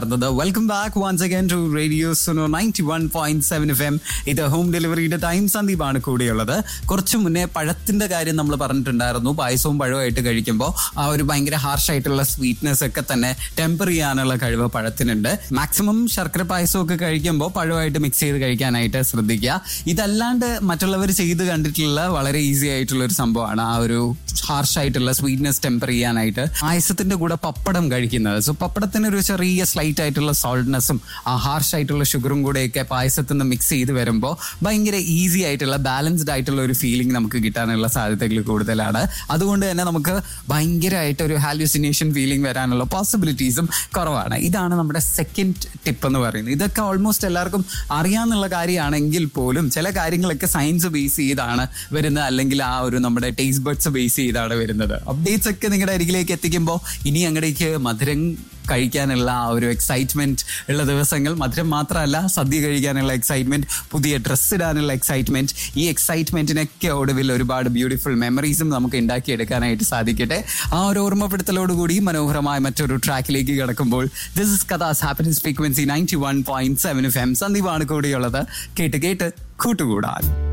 welcome back once again to radio Suno ninety one point seven F M ഇത് home ഡെലിവറിയുടെ time സന്ദീപാണ് കൂടെയുള്ളത് കുറച്ച് മുന്നേ പഴത്തിന്റെ കാര്യം നമ്മൾ പറഞ്ഞിട്ടുണ്ടായിരുന്നു പായസവും പഴവുമായിട്ട് കഴിക്കുമ്പോൾ ആ ഒരു ഭയങ്കര ഹാർഷ് ആയിട്ടുള്ള സ്വീറ്റ്നെസ് ഒക്കെ തന്നെ ടെമ്പർ ചെയ്യാനുള്ള കഴിവ് പഴത്തിനുണ്ട് മാക്സിമം ശർക്കര പായസവും ഒക്കെ കഴിക്കുമ്പോൾ പഴമായിട്ട് മിക്സ് ചെയ്ത് കഴിക്കാനായിട്ട് ശ്രദ്ധിക്കുക ഇതല്ലാണ്ട് മറ്റുള്ളവർ ചെയ്ത് കണ്ടിട്ടുള്ള വളരെ ഈസി ആയിട്ടുള്ള ഒരു സംഭവമാണ് ആ ഒരു ഹാർഷ് ആയിട്ടുള്ള സ്വീറ്റ്നെസ് ടെമ്പർ ചെയ്യാനായിട്ട് പായസത്തിന്റെ കൂടെ പപ്പടം കഴിക്കുന്നത് സോ പപ്പടത്തിന് ഒരു ചെറിയ സ്ലൈറ്റ് ആയിട്ടുള്ള സോൾട്ട്നെസ്സും ആ ഹാർഷ് ആയിട്ടുള്ള ഷുഗറും കൂടെയൊക്കെ പായസത്തിൽ നിന്ന് മിക്സ് ചെയ്ത് വരുമ്പോൾ ഭയങ്കര ഈസി ആയിട്ടുള്ള ബാലൻസ്ഡ് ആയിട്ടുള്ള ഒരു ഫീലിംഗ് നമുക്ക് കിട്ടാനുള്ള സാധ്യതകൾ കൂടുതലാണ് അതുകൊണ്ട് തന്നെ നമുക്ക് ഭയങ്കരമായിട്ട് ഒരു ഹാലുസിനേഷൻ ഫീലിംഗ് വരാനുള്ള പോസിബിലിറ്റീസും കുറവാണ് ഇതാണ് നമ്മുടെ സെക്കൻഡ് ടിപ്പ് എന്ന് പറയുന്നത് ഇതൊക്കെ ഓൾമോസ്റ്റ് എല്ലാവർക്കും അറിയാന്നുള്ള കാര്യമാണെങ്കിൽ പോലും ചില കാര്യങ്ങളൊക്കെ സയൻസ് ബേസ് ചെയ്താണ് വരുന്നത് അല്ലെങ്കിൽ ആ ഒരു നമ്മുടെ ടേസ്റ്റ് ബഡ്സ് ബേസ് ചെയ്താണ് വരുന്നത് അപ്ഡേറ്റ്സ് ഒക്കെ നിങ്ങളുടെ അരികിലേക്ക് എത്തിക്കുമ്പോൾ ഇനി അങ്ങടേക്ക് മധുരം കഴിക്കാനുള്ള ആ ഒരു എക്സൈറ്റ്മെന്റ് ഉള്ള ദിവസങ്ങൾ മധുരം മാത്രമല്ല സദ്യ കഴിക്കാനുള്ള എക്സൈറ്റ്മെന്റ് പുതിയ ഡ്രസ്സ് ഇടാനുള്ള എക്സൈറ്റ്മെന്റ് ഈ എക്സൈറ്റ്മെന്റിനൊക്കെ ഒടുവിൽ ഒരുപാട് ബ്യൂട്ടിഫുൾ മെമ്മറീസും നമുക്ക് ഉണ്ടാക്കിയെടുക്കാനായിട്ട് സാധിക്കട്ടെ ആ ഒരു ഓർമ്മപ്പെടുത്തലോടുകൂടി മനോഹരമായ മറ്റൊരു ട്രാക്കിലേക്ക് കിടക്കുമ്പോൾ this is Qatar's happiness frequency ninety one point seven F M സന്ദീപാണ് കൂടിയുള്ളത് കേട്ട് കേട്ട് കൂട്ടുകൂടാൻ